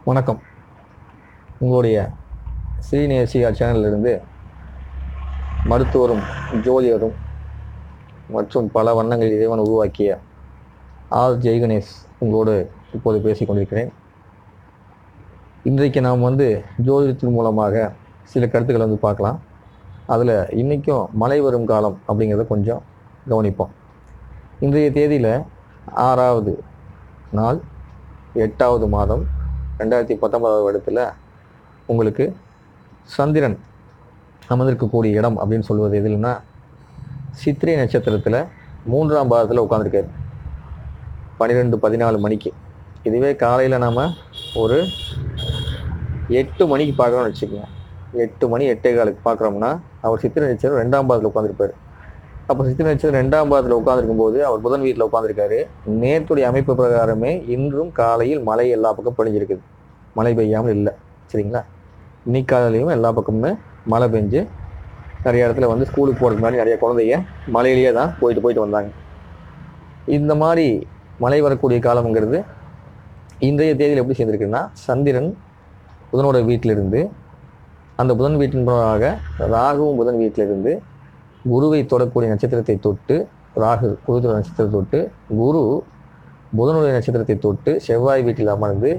வணக்கம் உங்களுடைய ஸ்ரீநேசியா சேனலிலிருந்து மருத்துவரும் ஜோதிடரும் மற்றும் பல வண்ணங்களில் இறைவன் உருவாக்கிய ஆர் ஜெய்கணேஷ் உங்களோடு இப்போது பேசிக் கொண்டிருக்கிறேன் இன்றைக்கு நாம் வந்து ஜோதிடத்தின் மூலமாக சில கருத்துக்களை வந்து பார்க்கலாம் அதில் இன்றைக்கும் மழை வரும் காலம் அப்படிங்கிறத கொஞ்சம் கவனிப்போம் இன்றைய தேதியில் ஆறாவது நாள் எட்டாவது மாதம் ரெண்டாயிரத்தி பத்தொன்பதாவது வருடத்தில் உங்களுக்கு சந்திரன் அமர்ந்திருக்கக்கூடிய இடம் அப்படின்னு சொல்வது எதுலன்னா சித்திரை நட்சத்திரத்தில் மூன்றாம் பாதத்தில் உட்காந்துருக்காரு பன்னிரெண்டு பதினாலு மணிக்கு இதுவே காலையில் நாம் ஒரு எட்டு மணிக்கு பார்க்குறோம்னு வச்சுக்கோங்க எட்டு மணி எட்டே காலுக்கு பார்க்குறோம்னா அவர் சித்திரை நட்சத்திரம் ரெண்டாம் பாதத்தில் உட்காந்துருப்பார் அப்போ சித்திரை நட்சத்திரம் ரெண்டாம் பாதத்தில் உட்காந்துருக்கும் போது அவர் புதன் வீட்டில் உட்காந்துருக்காரு நேற்றுடைய அமைப்பு பிரகாரமே இன்றும் காலையில் மழை எல்லா பக்கம் பொழிஞ்சிருக்குது மழை பெய்யாமல் இல்லை சரிங்களா இன்னைக்கு காலையிலையும் எல்லா பக்கமுமே மழை பெஞ்சு நிறைய இடத்துல வந்து ஸ்கூலுக்கு போகிறதுக்கு முன்னாடி நிறைய குழந்தைங்க மழையிலேயே தான் போயிட்டு போயிட்டு வந்தாங்க இந்த மாதிரி மழை வரக்கூடிய காலம்ங்கிறது இன்றைய தேதியில் எப்படி சேர்ந்துருக்குன்னா சந்திரன் புதனோட வீட்டிலிருந்து அந்த புதன் வீட்டின் மூலமாக ராகுவும் புதன் வீட்டிலிருந்து குருவை தொடக்கூடிய நட்சத்திரத்தை தொட்டு ராகு குரு நட்சத்திரத்தை தொட்டு குரு புதனுடைய நட்சத்திரத்தை தொட்டு செவ்வாய் வீட்டில் அமர்ந்து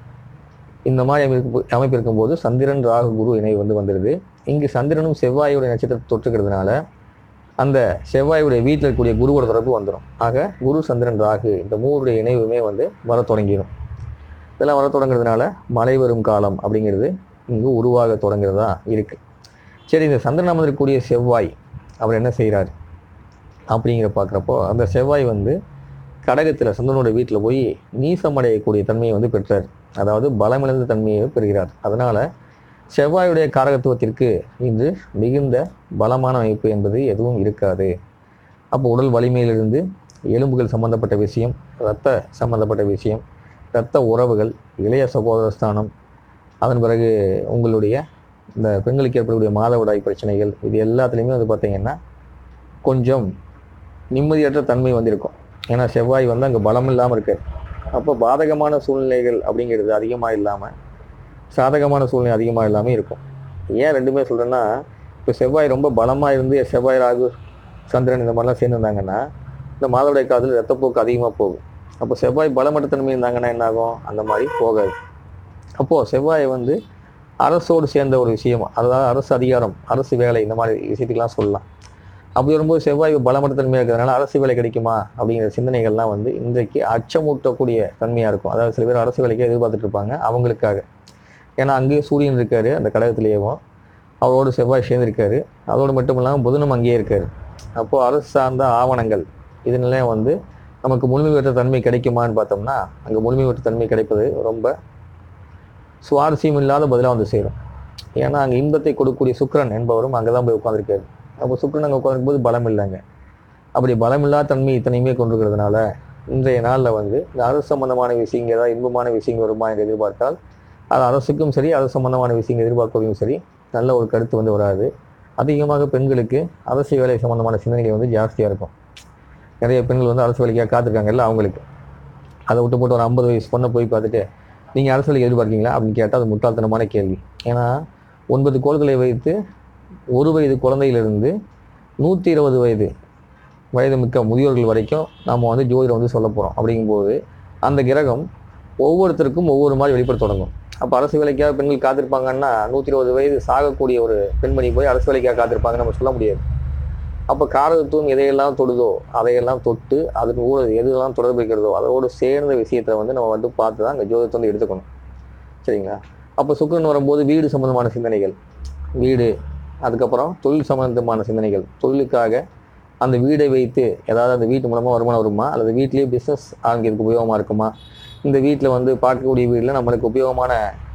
இந்த மாதிரி அமைப்பு அமைப்பு இருக்கும்போது சந்திரன் ராகு குரு இணை வந்து வந்துடுது இங்கு சந்திரனும் செவ்வாயுடைய நட்சத்திரத்தை தொட்டுக்கிறதுனால அந்த செவ்வாயுடைய வீட்டில் இருக்கக்கூடிய குருவோட தொடர்பு வந்துடும் ஆக குரு சந்திரன் ராகு இந்த மூணுடைய இணைவுமே வந்து வர தொடங்கிடும் இதெல்லாம் வர தொடங்குறதுனால மழை வரும் காலம் அப்படிங்கிறது இங்கு உருவாக தொடங்குறதா இருக்கு சரி இந்த சந்திரன் அமர்ந்திருக்கக்கூடிய செவ்வாய் அவர் என்ன செய்கிறார் அப்படிங்கிற பார்க்குறப்போ அந்த செவ்வாய் வந்து கடகத்தில் சந்திரனோட வீட்டில் போய் நீசமடையக்கூடிய தன்மையை வந்து பெற்றார் அதாவது பலமிழந்த தன்மையை பெறுகிறார் அதனால் செவ்வாயுடைய காரகத்துவத்திற்கு இன்று மிகுந்த பலமான அமைப்பு என்பது எதுவும் இருக்காது அப்போ உடல் வலிமையிலிருந்து எலும்புகள் சம்பந்தப்பட்ட விஷயம் இரத்த சம்பந்தப்பட்ட விஷயம் இரத்த உறவுகள் இளைய சகோதர ஸ்தானம் அதன் பிறகு உங்களுடைய இந்த பெண்களுக்கு ஏற்படக்கூடிய மாதவிடாய் பிரச்சனைகள் இது எல்லாத்துலேயுமே வந்து பார்த்தீங்கன்னா கொஞ்சம் நிம்மதியற்ற தன்மை வந்திருக்கும் ஏன்னா செவ்வாய் வந்து அங்கே பலம் இல்லாமல் இருக்கார் அப்போ பாதகமான சூழ்நிலைகள் அப்படிங்கிறது அதிகமாக இல்லாமல் சாதகமான சூழ்நிலை அதிகமாக இல்லாமல் இருக்கும் ஏன் ரெண்டுமே சொல்கிறேன்னா இப்போ செவ்வாய் ரொம்ப பலமாக இருந்து செவ்வாய் ராகு சந்திரன் இந்த மாதிரிலாம் சேர்ந்துருந்தாங்கன்னா இந்த மாதவிடாய் காலத்தில் ரத்தப்போக்கு அதிகமாக போகும் அப்போ செவ்வாய் பலமற்ற தன்மை இருந்தாங்கன்னா என்ன ஆகும் அந்த மாதிரி போகாது அப்போது செவ்வாயை வந்து அரசோடு சேர்ந்த ஒரு விஷயம் அதாவது அரசு அதிகாரம் அரசு வேலை இந்த மாதிரி விஷயத்துக்கெல்லாம் சொல்லலாம் அப்படி வரும்போது செவ்வாய் பலமற்ற தன்மையாக இருக்கிறதுனால அரசு வேலை கிடைக்குமா அப்படிங்கிற சிந்தனைகள்லாம் வந்து இன்றைக்கு அச்சமூட்டக்கூடிய தன்மையாக இருக்கும் அதாவது சில பேர் அரசு வேலைக்கே எதிர்பார்த்துட்டு இருப்பாங்க அவங்களுக்காக ஏன்னா அங்கேயும் சூரியன் இருக்காரு அந்த கடகத்திலேயும் அவரோடு செவ்வாய் சேர்ந்திருக்காரு அதோடு மட்டும் இல்லாமல் புதனும் அங்கேயே இருக்காரு அப்போது அரசு சார்ந்த ஆவணங்கள் இதனால வந்து நமக்கு முழுமை பெற்ற தன்மை கிடைக்குமான்னு பார்த்தோம்னா அங்கே முழுமை பெற்ற தன்மை கிடைப்பது ரொம்ப சுவாரஸ்யம் இல்லாத பதிலாக வந்து சேரும் ஏன்னா அங்கே இன்பத்தை கொடுக்கக்கூடிய சுக்கிரன் என்பவரும் அங்கே தான் போய் உட்காந்துருக்காரு அப்போ சுக்கிரன் அங்கே உட்காந்துருக்கும் போது பலம் இல்லைங்க அப்படி பலமில்லாத தன்மை இத்தனையுமே கொண்டிருக்கிறதுனால இன்றைய நாளில் வந்து இந்த அரசு சம்பந்தமான விஷயங்கள் ஏதாவது இன்பமான விஷயங்கள் வருமா என்று எதிர்பார்த்தால் அது அரசுக்கும் சரி அரசு சம்பந்தமான விஷயங்கள் எதிர்பார்ப்பதையும் சரி நல்ல ஒரு கருத்து வந்து வராது அதிகமாக பெண்களுக்கு அரசு வேலை சம்பந்தமான சிந்தனைகள் வந்து ஜாஸ்தியாக இருக்கும் நிறைய பெண்கள் வந்து அரசு வேலைக்காக காத்திருக்காங்கல்ல அவங்களுக்கு அதை விட்டு போட்டு ஒரு ஐம்பது வயசு பொண்ணை போய் பார்த்துட்டு நீங்கள் அரசு வேலைக்கு எதிர்பார்க்கீங்களா அப்படின்னு கேட்டால் அது முட்டாள்தனமான கேள்வி ஏன்னா ஒன்பது கோள்களை வைத்து ஒரு வயது குழந்தையிலிருந்து நூற்றி இருபது வயது வயது மிக்க முதியோர்கள் வரைக்கும் நம்ம வந்து ஜோதிடம் வந்து சொல்ல போகிறோம் அப்படிங்கும்போது அந்த கிரகம் ஒவ்வொருத்தருக்கும் ஒவ்வொரு மாதிரி வெளிப்பட தொடங்கும் அப்போ அரசு வேலைக்காக பெண்கள் காத்திருப்பாங்கன்னா நூற்றி இருபது வயது சாகக்கூடிய ஒரு பெண்மணி போய் அரசு வேலைக்காக காத்திருப்பாங்கன்னு நம்ம சொல்ல முடியாது அப்போ காரகத்துவம் எதையெல்லாம் தொடுதோ அதையெல்லாம் தொட்டு அதுக்கு கூட எதுலாம் தொடர்பு வைக்கிறதோ அதோடு சேர்ந்த விஷயத்தை வந்து நம்ம வந்து பார்த்து தான் அந்த ஜோதிடத்தை வந்து எடுத்துக்கணும் சரிங்களா அப்போ சுக்கிரன் வரும்போது வீடு சம்பந்தமான சிந்தனைகள் வீடு அதுக்கப்புறம் தொழில் சம்பந்தமான சிந்தனைகள் தொழிலுக்காக அந்த வீடை வைத்து ஏதாவது அந்த வீட்டு மூலமாக வருமானம் வருமா அல்லது வீட்லேயே பிஸ்னஸ் ஆரம்பிக்கிறதுக்கு உபயோகமாக இருக்குமா இந்த வீட்டில் வந்து பார்க்கக்கூடிய வீட்டில் நம்மளுக்கு உபயோகமான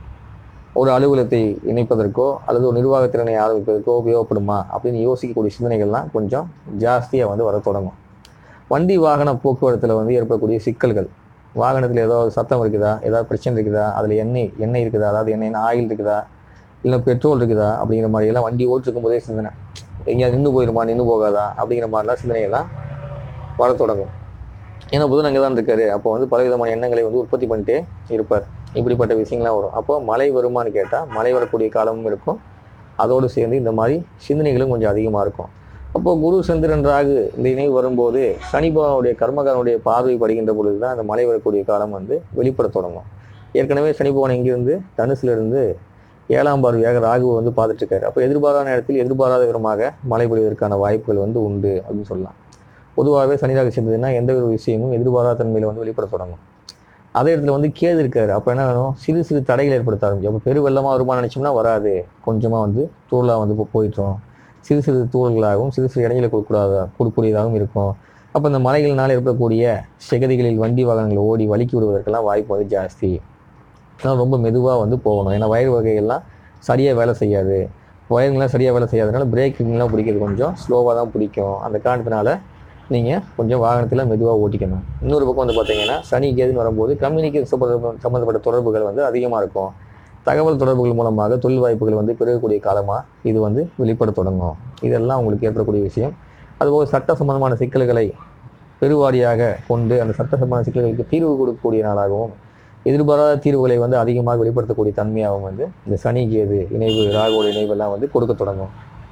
ஒரு அலுவலகத்தை இணைப்பதற்கோ அல்லது ஒரு நிர்வாகத்திறனை ஆரம்பிப்பதற்கோ உபயோகப்படுமா அப்படின்னு யோசிக்கக்கூடிய சிந்தனைகள்லாம் கொஞ்சம் ஜாஸ்தியாக வந்து வர தொடங்கும் வண்டி வாகன போக்குவரத்தில் வந்து ஏற்படக்கூடிய சிக்கல்கள் வாகனத்தில் ஏதாவது சத்தம் இருக்குதா ஏதாவது பிரச்சனை இருக்குதா அதில் எண்ணெய் எண்ணெய் இருக்குதா அதாவது எண்ணெய்னா ஆயில் இருக்குதா இல்லை பெட்ரோல் இருக்குதா அப்படிங்கிற மாதிரி எல்லாம் வண்டி ஓட்டிருக்கும் போதே சிந்தனை எங்கேயாவது நின்று போயிருமா நின்று போகாதா அப்படிங்கிற மாதிரிலாம் சிந்தனைகள்லாம் வர தொடங்கும் ஏன்னா புதன் அங்கே தான் இருக்காரு அப்போ வந்து பலவிதமான எண்ணங்களை வந்து உற்பத்தி பண்ணிட்டே இருப்பார் இப்படிப்பட்ட விஷயங்கள்லாம் வரும் அப்போ மழை வருமான்னு கேட்டால் மழை வரக்கூடிய காலமும் இருக்கும் அதோடு சேர்ந்து இந்த மாதிரி சிந்தனைகளும் கொஞ்சம் அதிகமாக இருக்கும் அப்போ குரு சந்திரன் ராகு இந்த இணைவு வரும்போது சனி பகவானுடைய கர்மகாரனுடைய பார்வை படுகின்ற பொழுது தான் அந்த மழை வரக்கூடிய காலம் வந்து வெளிப்பட தொடங்கும் ஏற்கனவே சனி பகவான் இங்கிருந்து தனுசுல இருந்து ஏழாம் பார்வையாக ராகு வந்து பார்த்துட்டு இருக்காரு அப்போ எதிர்பாராத நேரத்தில் எதிர்பாராத விதமாக மழை பொழிவதற்கான வாய்ப்புகள் வந்து உண்டு அப்படின்னு சொல்லலாம் பொதுவாகவே சனி ராகு சேர்ந்ததுன்னா எந்த ஒரு விஷயமும் எதிர்பாராத தன்மையில் வந்து வெளிப்பட தொடங்கும் அதே இடத்துல வந்து கேது இருக்காரு அப்போ என்ன வேணும் சிறு சிறு தடைகள் ஏற்படுத்த ஆரம்பிக்கும் அப்போ பெரு வெள்ளமாக வருமா நினச்சோம்னா வராது கொஞ்சமாக வந்து தூளாக வந்து இப்போ போயிட்டோம் சிறு சிறு தூள்களாகவும் சிறு சிறு இடையில கொடுக்கூடாத கொடுக்கக்கூடியதாகவும் இருக்கும் அப்போ இந்த மலைகளினால் ஏற்படக்கூடிய செகதிகளில் வண்டி வாகனங்கள் ஓடி வலிக்கி விடுவதற்கெல்லாம் வாய்ப்பு வந்து ஜாஸ்தி அதனால் ரொம்ப மெதுவாக வந்து போகணும் ஏன்னா வயர் வகைகள்லாம் சரியாக வேலை செய்யாது வயருங்கெல்லாம் சரியாக வேலை செய்யாதனால பிரேக்கிங்லாம் பிடிக்கிறது கொஞ்சம் ஸ்லோவாக தான் பிடிக்கும் அந்த காரணத்தினால நீங்கள் கொஞ்சம் வாகனத்தில் மெதுவாக ஓட்டிக்கணும் இன்னொரு பக்கம் வந்து பார்த்தீங்கன்னா சனி கேதுன்னு வரும்போது கம்யூனிகேஷன் சம்மந்தப்பட்ட தொடர்புகள் வந்து அதிகமாக இருக்கும் தகவல் தொடர்புகள் மூலமாக தொழில் வாய்ப்புகள் வந்து பெருகக்கூடிய காலமாக இது வந்து வெளிப்பட தொடங்கும் இதெல்லாம் உங்களுக்கு ஏற்படக்கூடிய விஷயம் அதுபோக சட்ட சம்பந்தமான சிக்கல்களை பெருவாரியாக கொண்டு அந்த சட்ட சம்பந்தமான சிக்கல்களுக்கு தீர்வு கொடுக்கக்கூடிய நாளாகவும் எதிர்பாராத தீர்வுகளை வந்து அதிகமாக வெளிப்படுத்தக்கூடிய தன்மையாகவும் வந்து இந்த சனி கேது இணைவு ராகுவோட இணைவெல்லாம் வந்து கொடுக்க தொடங்கும்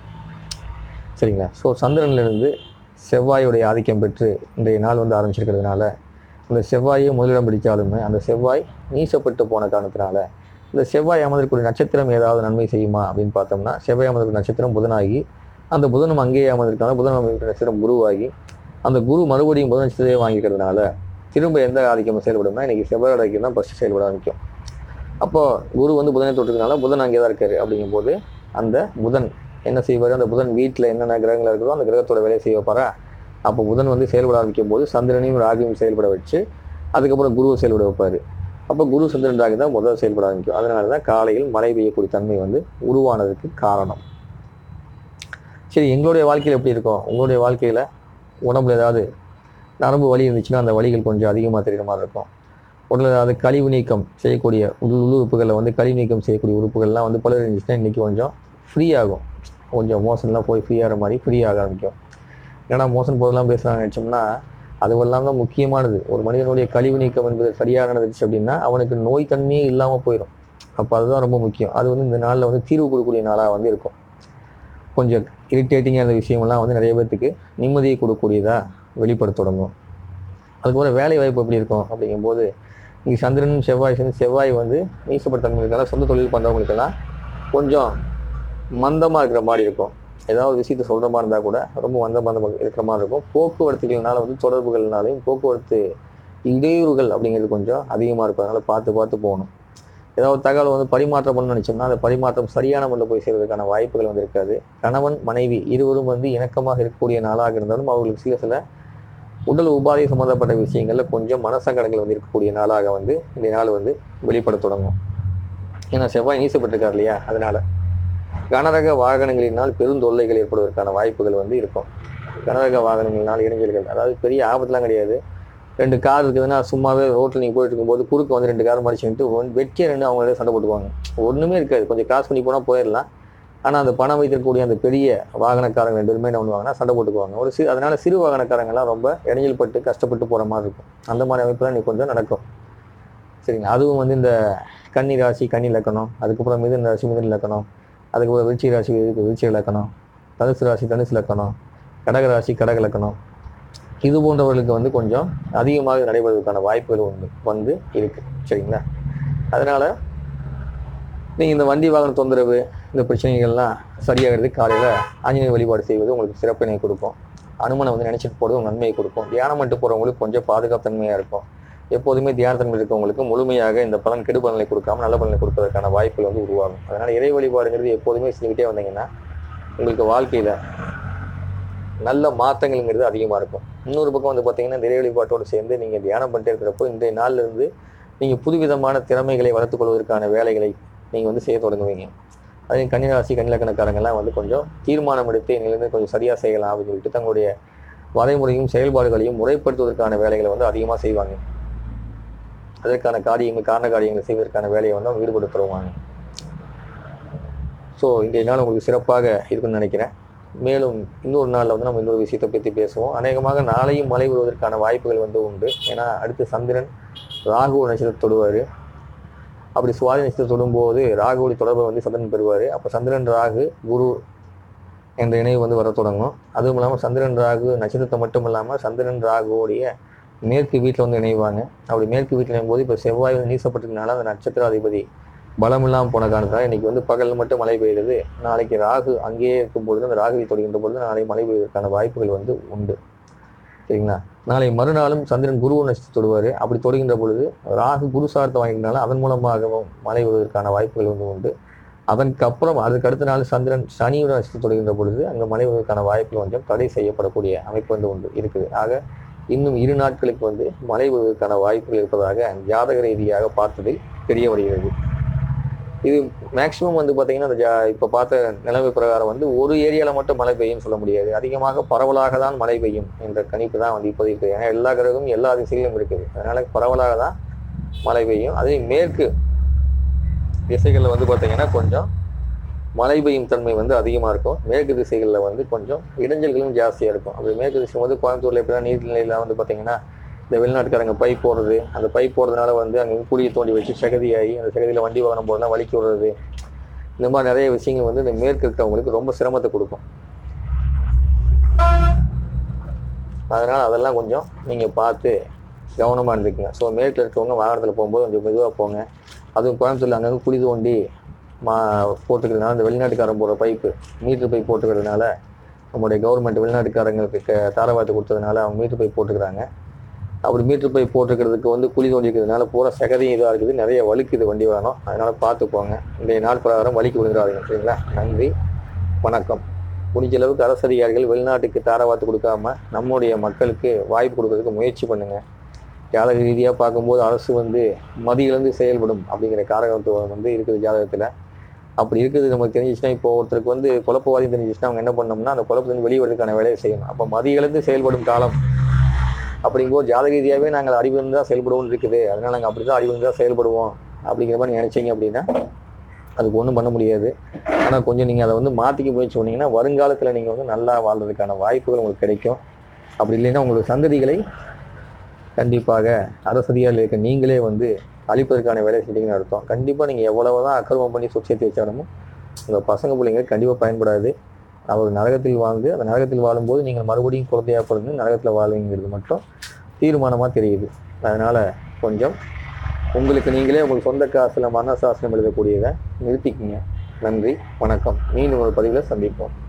சரிங்களா ஸோ சந்திரனிலிருந்து செவ்வாயுடைய ஆதிக்கம் பெற்று இன்றைய நாள் வந்து ஆரம்பிச்சிருக்கிறதுனால அந்த செவ்வாயை முதலிடம் பிடித்தாலுமே அந்த செவ்வாய் நீசப்பட்டு போன காரணத்தினால இந்த செவ்வாய் அமர்ந்திருக்கக்கூடிய நட்சத்திரம் ஏதாவது நன்மை செய்யுமா அப்படின்னு பார்த்தோம்னா செவ்வாய் அமர்ந்திருக்கிற நட்சத்திரம் புதனாகி அந்த புதனும் அங்கேயே அமர்ந்திருக்காங்க புதன் அமர்ந்திருக்கிற நட்சத்திரம் குருவாகி அந்த குரு மறுபடியும் புதன் நட்சத்திரத்தை வாங்கிக்கிறதுனால திரும்ப எந்த ஆதிக்கம் செயல்படும்னா இன்னைக்கு செவ்வாய் ஆதிக்கம் தான் ஃபஸ்ட்டு செயல்பட ஆரம்பிக்கும் அப்போ குரு வந்து புதனை தொட்டிருக்கனால புதன் அங்கே தான் இருக்காரு அப்படிங்கும்போது அந்த புதன் என்ன செய்வார் அந்த புதன் வீட்டில் என்னென்ன கிரகங்கள் இருக்குதோ அந்த கிரகத்தோட வேலையை செய்ய வைப்பாரா அப்போ புதன் வந்து செயல்பட ஆரம்பிக்கும் போது சந்திரனையும் ராகியும் செயல்பட வச்சு அதுக்கப்புறம் குருவை செயல்பட வைப்பார் அப்போ குரு சந்திரன் ராகு தான் முதல் செயல்பட ஆரம்பிக்கும் அதனால தான் காலையில் மழை பெய்யக்கூடிய தன்மை வந்து உருவானதுக்கு காரணம் சரி எங்களுடைய வாழ்க்கையில் எப்படி இருக்கும் உங்களுடைய வாழ்க்கையில் உடம்புல ஏதாவது நரம்பு வலி இருந்துச்சுன்னா அந்த வலிகள் கொஞ்சம் அதிகமாக தெரியுற மாதிரி இருக்கும் உடலில் ஏதாவது கழிவு நீக்கம் செய்யக்கூடிய உள் உள்ளுறுப்புகளில் வந்து கழிவு நீக்கம் செய்யக்கூடிய உறுப்புகள்லாம் வந்து பலர் இருந்துச்சுன்னா இன்றைக்கி கொஞ்சம் ஃப்ரீ ஆகும் கொஞ்சம் மோஷன்லாம் போய் ஃப்ரீ ஆகிற மாதிரி ஃப்ரீ ஆக ஆரம்பிக்கும் ஏன்னா மோஷன் போதெல்லாம் பேசுகிறாங்க நினச்சோம்னா அதுவெல்லாம் தான் முக்கியமானது ஒரு மனிதனுடைய கழிவு நீக்கம் என்பது சரியாக நடந்துச்சு அப்படின்னா அவனுக்கு நோய் தன்மையே இல்லாமல் போயிடும் அப்போ அதுதான் ரொம்ப முக்கியம் அது வந்து இந்த நாளில் வந்து தீர்வு கொடுக்கக்கூடிய நாளாக வந்து இருக்கும் கொஞ்சம் இரிட்டேட்டிங்காக இருந்த விஷயமெல்லாம் வந்து நிறைய பேர்த்துக்கு நிம்மதியை கொடுக்கக்கூடியதாக வெளிப்பட தொடங்கும் அதுக்கப்புறம் வேலை வாய்ப்பு எப்படி இருக்கும் அப்படிங்கும்போது இங்கே சந்திரன் செவ்வாய் சேர்ந்து செவ்வாய் வந்து நீசப்படுத்தவங்களுக்கெல்லாம் சொந்த தொழில் பண்ணுறவங்களுக்கெல்லாம் கொஞ்சம் மந்தமாக இருக்கிற மாதிரி இருக்கும் ஏதாவது ஒரு விஷயத்த சொல்கிற மாதிரி இருந்தால் கூட ரொம்ப மந்த மந்தமாக இருக்கிற மாதிரி இருக்கும் போக்குவரத்துகள்னால வந்து தொடர்புகள்னாலையும் போக்குவரத்து இடையூறுகள் அப்படிங்கிறது கொஞ்சம் அதிகமாக இருக்கும் அதனால் பார்த்து பார்த்து போகணும் ஏதாவது தகவல் வந்து பரிமாற்றம் பண்ணணும்னு நினச்சோம்னா அந்த பரிமாற்றம் சரியான முறையில் போய் சேர்வதற்கான வாய்ப்புகள் வந்து இருக்காது கணவன் மனைவி இருவரும் வந்து இணக்கமாக இருக்கக்கூடிய நாளாக இருந்தாலும் அவர்களுக்கு சில சில உடல் உபாதை சம்மந்தப்பட்ட விஷயங்களில் கொஞ்சம் மனசங்கடங்கள் வந்து இருக்கக்கூடிய நாளாக வந்து இந்த நாள் வந்து வெளிப்பட தொடங்கும் ஏன்னா செவ்வாய் நீசப்பட்டிருக்கார் இல்லையா அதனால கனரக வாகனங்களினால் பெருந்தொல்லைகள் ஏற்படுவதற்கான வாய்ப்புகள் வந்து இருக்கும் கனரக வாகனங்களினால் இடைஞ்சல்கள் அதாவது பெரிய ஆபத்துலாம் கிடையாது ரெண்டு கார் இருக்குதுன்னா சும்மாவே ரோட்டில் நீங்கள் போயிட்டு இருக்கும்போது குறுக்க வந்து ரெண்டு கார் மடிச்சுட்டு வெட்டியே ரெண்டு அவங்களே சண்டை போட்டுக்குவாங்க ஒன்றுமே இருக்காது கொஞ்சம் காசு பண்ணி போனால் போயிடலாம் ஆனால் அந்த பணம் வைத்திருக்கக்கூடிய அந்த பெரிய வாகனக்காரங்க ரெண்டு பேருமே என்ன பண்ணுவாங்கன்னா சண்டை போட்டுக்குவாங்க ஒரு சிறு அதனால சிறு வாகனக்காரங்கெல்லாம் ரொம்ப இடைஞ்சல் பட்டு கஷ்டப்பட்டு போகிற மாதிரி இருக்கும் அந்த மாதிரி அமைப்புலாம் நீ கொஞ்சம் நடக்கும் சரிங்களா அதுவும் வந்து இந்த கன்னி ராசி கன்னி இலக்கணம் அதுக்கப்புறம் மிதுன ராசி மிதுன இலக்கணம் அதுக்கப்புறம் விருச்சிக ராசி விருச்சிக இலக்கணம் தனுசு ராசி தனுசு இலக்கணம் கடக ராசி கடக இலக்கணம் இது போன்றவர்களுக்கு வந்து கொஞ்சம் அதிகமாக நடைபெறுவதற்கான வாய்ப்புகள் உண்டு வந்து இருக்கு சரிங்களா அதனால நீங்கள் இந்த வண்டி வாகன தொந்தரவு இந்த பிரச்சனைகள்லாம் சரியாகிறதுக்கு காலையில் ஆஞ்சநேய வழிபாடு செய்வது உங்களுக்கு சிறப்பினை கொடுக்கும் அனுமனை வந்து நினைச்சிட்டு போகிறது உங்களுக்கு நன்மையை கொடுக்கும் தியானம் பண்ணிட்டு போகிறவங்களுக்கு கொஞ்சம் பாதுகாப்பு தன்மையாக இருக்கும் எப்போதுமே தியான தன்மை இருக்கவங்களுக்கு முழுமையாக இந்த பலன் கெடு பலனை கொடுக்காம நல்ல பலனை கொடுப்பதற்கான வாய்ப்புகள் வந்து உருவாகும் அதனால இறை வழிபாடுங்கிறது எப்போதுமே செஞ்சுக்கிட்டே வந்தீங்கன்னா உங்களுக்கு வாழ்க்கையில நல்ல மாற்றங்கள்ங்கிறது அதிகமாக இருக்கும் இன்னொரு பக்கம் வந்து பார்த்தீங்கன்னா இறை வழிபாட்டோடு சேர்ந்து நீங்கள் தியானம் பண்ணிட்டே இருக்கிறப்போ இன்றைய நாள்ல இருந்து நீங்கள் புதுவிதமான திறமைகளை வளர்த்துக் கொள்வதற்கான வேலைகளை நீங்கள் வந்து செய்ய தொடங்குவீங்க அதே கன்னிராசி கன்னிலக்கணக்காரங்கெல்லாம் வந்து கொஞ்சம் தீர்மானம் எடுத்து எங்களுக்கு கொஞ்சம் சரியாக செய்யலாம் அப்படின்னு சொல்லிட்டு தங்களுடைய வரைமுறையும் செயல்பாடுகளையும் முறைப்படுத்துவதற்கான வேலைகளை வந்து அதிகமாக செய்வாங்க அதற்கான காரியங்கள் காரண காரியங்களை செய்வதற்கான வேலையை வந்து அவங்க ஈடுபட்டு தருவாங்க ஸோ இன்றைய நாள் உங்களுக்கு சிறப்பாக இருக்குன்னு நினைக்கிறேன் மேலும் இன்னொரு நாளில் வந்து நம்ம இன்னொரு விஷயத்தை பற்றி பேசுவோம் அநேகமாக நாளையும் மழை வருவதற்கான வாய்ப்புகள் வந்து உண்டு ஏன்னா அடுத்து சந்திரன் ராகு நட்சத்திரம் தொடுவார் அப்படி சுவாதி நட்சத்திரம் தொடும்போது ராகுவோட தொடர்பை வந்து சந்திரன் பெறுவார் அப்போ சந்திரன் ராகு குரு என்ற இணைவு வந்து வர தொடங்கும் அதுவும் இல்லாமல் சந்திரன் ராகு நட்சத்திரத்தை மட்டும் இல்லாமல் சந்திரன் ராகுவோடைய மேற்கு வீட்டில் வந்து இணைவாங்க அப்படி மேற்கு வீட்டில் இணையும் போது இப்போ செவ்வாய் வந்து நீசப்பட்டதுனால அந்த நட்சத்திராதிபதி பலம் இல்லாமல் போன காரணத்தால் இன்னைக்கு வந்து பகல் மட்டும் மழை பெய்யுது நாளைக்கு ராகு அங்கேயே இருக்கும் பொழுது அந்த ராகுவை தொடுகின்ற பொழுது நாளை மழை பெய்வதற்கான வாய்ப்புகள் வந்து உண்டு சரிங்களா நாளை மறுநாளும் சந்திரன் குரு நட்சத்திரம் தொடுவார் அப்படி தொடுகின்ற பொழுது ராகு குரு சார்த்தை வாங்கினால அதன் மூலமாகவும் மழை வருவதற்கான வாய்ப்புகள் வந்து உண்டு அதற்கு அப்புறம் அதுக்கு அடுத்த நாள் சந்திரன் சனியோட நட்சத்திரம் தொடுகின்ற பொழுது அங்கே மழை வருவதற்கான வாய்ப்பு கொஞ்சம் தடை செய்யப்படக்கூடிய அமைப்பு வந்து உண்டு இருக்குது ஆக இன்னும் இரு நாட்களுக்கு வந்து மழை வருவதற்கான வாய்ப்புகள் இருப்பதாக ஜாதக ரீதியாக பார்த்ததில் தெரிய வருகிறது இது மேக்சிமம் வந்து பார்த்தீங்கன்னா இந்த ஜா இப்போ பார்த்த நிலைமை பிரகாரம் வந்து ஒரு ஏரியாவில் மட்டும் மழை பெய்யும்னு சொல்ல முடியாது அதிகமாக பரவலாக தான் மழை பெய்யும் என்ற கணிப்பு தான் வந்து இப்போதைக்கு இருக்குது ஏன்னா எல்லா கிரகமும் எல்லா திசையிலும் இருக்குது அதனால பரவலாக தான் மழை பெய்யும் அதே மேற்கு திசைகளில் வந்து பார்த்தீங்கன்னா கொஞ்சம் மழை பெய்யும் தன்மை வந்து அதிகமாக இருக்கும் மேற்கு திசைகளில் வந்து கொஞ்சம் இடைஞ்சல்களும் ஜாஸ்தியாக இருக்கும் அப்படி மேற்கு திசை வந்து கோயம்புத்தூரில் எப்படின்னா நீர்நிலையில் வந்து பார்த்தீங்கன்னா இந்த வெளிநாட்டுக்காரங்க பைப் போடுறது அந்த பைப் போடுறதுனால வந்து அங்கே குழியை தோண்டி வச்சு சகதியாகி அந்த சகதியில் வண்டி வாகனம் போடலாம் வலிக்கு விடுறது இந்த மாதிரி நிறைய விஷயங்கள் வந்து இந்த மேற்கு இருக்கிறவங்களுக்கு ரொம்ப சிரமத்தை கொடுக்கும் அதனால் அதெல்லாம் கொஞ்சம் நீங்கள் பார்த்து கவனமாக இருந்துக்குங்க ஸோ மேற்கில் இருக்கவங்க வாகனத்தில் போகும்போது கொஞ்சம் மெதுவாக போங்க அதுவும் கோயம்புத்தூரில் அங்கங்கே குழி தோண்டி மா போட்டுக்கிறதுனால இந்த வெளிநாட்டுக்காரன் போடுற பைப்பு மீட்ரு பைப் போட்டுக்கிறதுனால நம்முடைய கவர்மெண்ட் வெளிநாட்டுக்காரங்களுக்கு க- தாரவாத்து கொடுத்ததுனால அவங்க மீட்ரு பைப் போட்டுக்கிறாங்க அப்படி மீட்ரு பைப் போட்டுக்கிறதுக்கு வந்து குழி தோண்டி இருக்கிறதுனால பூரா சகதியும் இதாக இருக்குது நிறைய வலிக்குது வண்டி வாகனம் அதனால் பார்த்து போங்க இன்றைய நாள் பிரகாரம் வலிக்கு விழுந்துடாதீங்க சரிங்களா நன்றி வணக்கம் முடிஞ்ச அளவுக்கு அரசு அதிகாரிகள் வெளிநாட்டுக்கு தாரவாத்து கொடுக்காம நம்முடைய மக்களுக்கு வாய்ப்பு கொடுக்கறதுக்கு முயற்சி பண்ணுங்க ஜாதக ரீதியாக பார்க்கும்போது அரசு வந்து மதியிலிருந்து செயல்படும் அப்படிங்கிற காரகத்துவம் வந்து இருக்குது ஜாதகத்தில் அப்படி இருக்குது நமக்கு தெரிஞ்சிச்சுன்னா இப்போ ஒருத்தருக்கு வந்து குழப்பவாதி தெரிஞ்சிச்சுன்னா அவங்க என்ன பண்ணோம்னா அந்த குழப்பத்திலிருந்து வெளிவரதுக்கான வேலையை செய்யணும் அப்போ மதியிலிருந்து செயல்படும் காலம் அப்படிங்கும்போது ஜாதக ரீதியாகவே நாங்கள் அறிவிருந்து தான் செயல்படுவோம்னு இருக்குது அதனால நாங்கள் அப்படி தான் அறிவிருந்து தான் செயல்படுவோம் அப்படிங்கிற மாதிரி நினைச்சீங்க அப்படின்னா அதுக்கு ஒன்றும் பண்ண முடியாது ஆனால் கொஞ்சம் நீங்கள் அதை வந்து மாற்றிக்க முயற்சி பண்ணீங்கன்னா வருங்காலத்தில் நீங்கள் வந்து நல்லா வாழ்றதுக்கான வாய்ப்புகள் உங்களுக்கு கிடைக்கும் அப்படி இல்லைன்னா உங்களுக்கு சந்ததிகளை கண்டிப்பாக அரசதியால் இருக்க நீங்களே வந்து அழிப்பதற்கான வேலை செஞ்சீங்கன்னு அர்த்தம் கண்டிப்பாக நீங்கள் எவ்வளவு தான் அக்கிரமம் பண்ணி சொத்து சேர்த்து வச்சாலும் உங்கள் பசங்க பிள்ளைங்க கண்டிப்பாக பயன்படாது அவர் நரகத்தில் வாழ்ந்து அந்த நரகத்தில் வாழும்போது நீங்கள் மறுபடியும் குழந்தையா பிறந்து நரகத்தில் வாழ்வீங்கிறது மட்டும் தீர்மானமாக தெரியுது அதனால் கொஞ்சம் உங்களுக்கு நீங்களே உங்களுக்கு சொந்த காசில் மனசாசனம் எழுதக்கூடியதை நிறுத்திக்கிங்க நன்றி வணக்கம் மீண்டும் ஒரு பதிவில் சந்திப்போம்